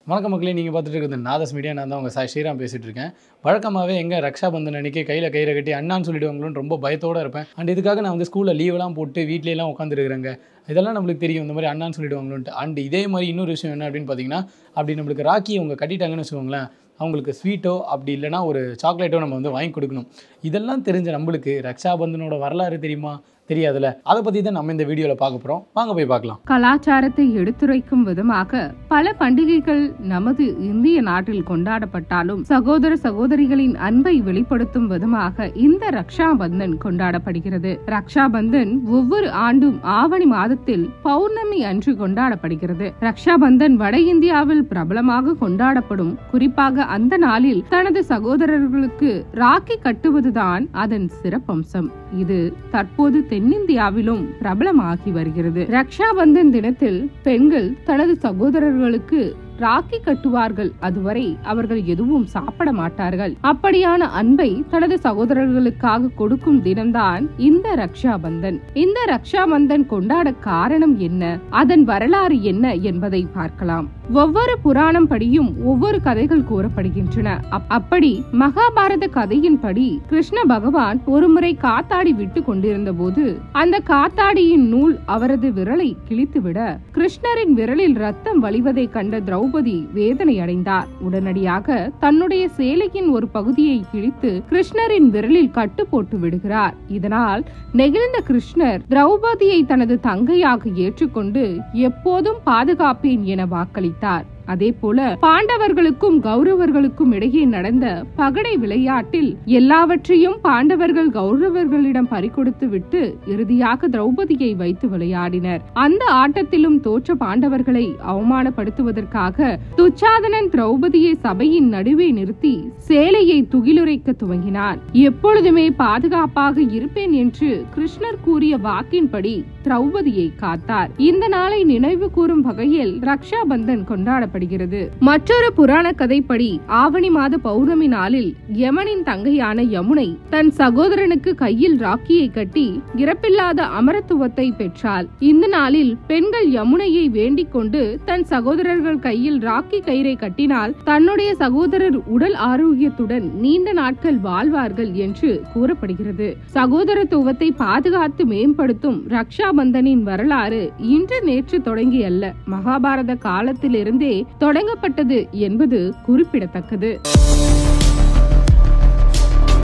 வணக்கம் மக்களே நீங்கள் பார்த்துட்டு இருக்கிறது நாதஸ் மீடியா நான் தான் உங்கள் சாய் ஸ்ரீராம் பேசிகிட்டு இருக்கேன் வழக்கமாகவே எங்கே ரக்ஷா பந்தன் அன்னைக்கு கையில் கயிறை கட்டி அண்ணான்னு சொல்லிடுவாங்களோன்னு ரொம்ப பயத்தோடு இருப்பேன் அண்ட் இதுக்காக நான் வந்து ஸ்கூலில் லீவெல்லாம் போட்டு வீட்லலாம் உட்காந்துருக்குறேங்க இதெல்லாம் நம்மளுக்கு தெரியும் இந்த மாதிரி அண்ணான்னு சொல்லிடுவாங்களோன்ட்டு அண்ட் இதே மாதிரி இன்னொரு விஷயம் என்ன அப்படின்னு பார்த்தீங்கன்னா அப்படி நம்மளுக்கு ராக்கி அவங்க கட்டிட்டாங்கன்னு வச்சுக்கோங்களேன் அவங்களுக்கு ஸ்வீட்டோ அப்படி இல்லைனா ஒரு சாக்லேட்டோ நம்ம வந்து வாங்கி கொடுக்கணும் இதெல்லாம் தெரிஞ்ச நம்மளுக்கு ரக்ஷாபந்தனோட வரலாறு தெரியுமா தெரியாதுல்ல அதை பற்றி தான் நம்ம இந்த வீடியோவில் பார்க்க போகிறோம் வாங்க போய் பார்க்கலாம் கலாச்சாரத்தை எடுத்துரைக்கும் விதமாக பல பண்டிகைகள் நமது இந்திய நாட்டில் கொண்டாடப்பட்டாலும் சகோதர சகோதரிகளின் அன்பை வெளிப்படுத்தும் விதமாக இந்த ரக்ஷா பந்தன் கொண்டாடப்படுகிறது ரக்ஷா பந்தன் ஒவ்வொரு ஆண்டும் ஆவணி மாதத்தில் பௌர்ணமி அன்று கொண்டாடப்படுகிறது ரக்ஷா பந்தன் வட இந்தியாவில் பிரபலமாக கொண்டாடப்படும் குறிப்பாக அந்த நாளில் தனது சகோதரர்களுக்கு ராக்கி கட்டுவதுதான் அதன் சிறப்பம்சம் இது தற்போது தென்னிந்தியாவிலும் பிரபலமாகி வருகிறது ரக்ஷா பந்தன் தினத்தில் பெண்கள் தனது சகோதரர்களுக்கு ராக்கி கட்டுவார்கள் அதுவரை அவர்கள் எதுவும் சாப்பிட மாட்டார்கள் அப்படியான அன்பை தனது சகோதரர்களுக்காக கொடுக்கும் தினம்தான் இந்த ரக்ஷா பந்தன் இந்த ரக்ஷா பந்தன் கொண்டாட காரணம் என்ன அதன் வரலாறு என்ன என்பதை பார்க்கலாம் ஒவ்வொரு புராணம் படியும் ஒவ்வொரு கதைகள் கூறப்படுகின்றன அப்- அப்படி மகாபாரத கதையின்படி கிருஷ்ண பகவான் ஒருமுறை காத்தாடி விட்டு கொண்டிருந்த போது அந்த காத்தாடியின் நூல் அவரது விரலை கிழித்துவிட கிருஷ்ணரின் விரலில் ரத்தம் வழிவதை கண்ட திரௌபதி வேதனை அடைந்தார் உடனடியாக தன்னுடைய சேலையின் ஒரு பகுதியை கிழித்து கிருஷ்ணரின் விரலில் கட்டு போட்டு விடுகிறார் இதனால் நெகிழ்ந்த கிருஷ்ணர் திரௌபதியை தனது தங்கையாக ஏற்றுக்கொண்டு எப்போதும் பாதுகாப்பேன் என வாக்களித்தார் அதே போல பாண்டவர்களுக்கும் கௌரவர்களுக்கும் இடையே நடந்த பகடை விளையாட்டில் எல்லாவற்றையும் பாண்டவர்கள் கௌரவர்களிடம் பறிகொடுத்து விட்டு இறுதியாக திரௌபதியை வைத்து விளையாடினர் அந்த ஆட்டத்திலும் தோற்ற பாண்டவர்களை அவமானப்படுத்துவதற்காக துச்சாதனன் திரௌபதியை சபையின் நடுவே நிறுத்தி சேலையை துகிலுரைக்க துவங்கினான் எப்பொழுதுமே பாதுகாப்பாக இருப்பேன் என்று கிருஷ்ணர் கூறிய வாக்கின்படி திரௌபதியை காத்தார் இந்த நாளை நினைவு கூறும் வகையில் ரக்ஷா பந்தன் கொண்டாடப்படுகிறது மற்றொரு புராண கதைப்படி ஆவணி மாத பௌர்ணமி நாளில் யமனின் தங்கையான யமுனை தன் சகோதரனுக்கு கையில் ராக்கியை கட்டி இறப்பில்லாத அமரத்துவத்தை பெற்றாள் இந்த நாளில் பெண்கள் யமுனையை வேண்டிக் கொண்டு தன் சகோதரர்கள் கையில் ராக்கி கயிறை கட்டினால் தன்னுடைய சகோதரர் உடல் ஆரோக்கியத்துடன் நீண்ட நாட்கள் வாழ்வார்கள் என்று கூறப்படுகிறது சகோதரத்துவத்தை பாதுகாத்து மேம்படுத்தும் ரக்ஷா பந்தனின் வரலாறு இன்று நேற்று தொடங்கியல்ல மகாபாரத காலத்திலிருந்தே தொடங்கப்பட்டது என்பது குறிப்பிடத்தக்கது